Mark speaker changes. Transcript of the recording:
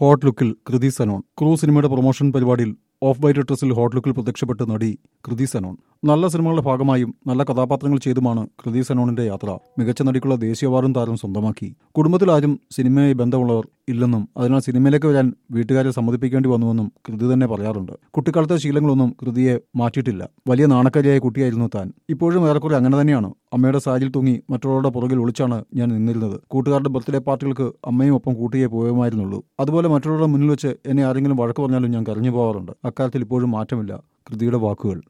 Speaker 1: hot ലുക്കിൽ Kriti Sanon crew സിനിമയുടെ promotion പരിപാടിയിൽ ഓഫ് വൈറ്റ് ഡ്രസ്സിൽ ഹോട്ട് ലുക്കിൽ പ്രത്യക്ഷപ്പെട്ട നടി കൃതി സനോൺ നല്ല സിനിമകളുടെ ഭാഗമായും നല്ല കഥാപാത്രങ്ങൾ ചെയ്തുമാണ് കൃതി സനോണിന്റെ യാത്ര മികച്ച നടിക്കുള്ള ദേശീയ അവാർഡും താരം സ്വന്തമാക്കി കുടുംബത്തിൽ ആരും സിനിമയുമായി ബന്ധമുള്ളവർ ഇല്ലെന്നും അതിനാൽ സിനിമയിലേക്ക് വരാൻ വീട്ടുകാരെ സമ്മതിപ്പിക്കേണ്ടി വന്നുവെന്നും കൃതി തന്നെ പറയാറുണ്ട് കുട്ടിക്കാലത്തെ ശീലങ്ങളൊന്നും കൃതിയെ മാറ്റിയിട്ടില്ല വലിയ നാണക്കാരിയായ കുട്ടിയായിരുന്നു താൻ ഇപ്പോഴും ഏറെക്കുറെ അങ്ങനെ തന്നെയാണ് അമ്മയുടെ സാരിയിൽ തൂങ്ങി മറ്റുള്ളവരുടെ പുറകിൽ ഒളിച്ചാണ് ഞാൻ നിന്നിരുന്നത് കൂട്ടുകാരുടെ ബർത്ത്ഡേ പാർട്ടികൾക്ക് അമ്മയും ഒപ്പം കൂട്ടിയേ പോയുമായിരുന്നുള്ളൂ അതുപോലെ മറ്റുള്ളവരുടെ മുന്നിൽ വെച്ച് എന്നെ ആരെങ്കിലും വഴക്ക് പറഞ്ഞാലും ഞാൻ കരഞ്ഞു പോകാറുണ്ട് അക്കാര്യത്തിൽ ഇപ്പോഴും മാറ്റമില്ല കൃതിയുടെ വാക്കുകൾ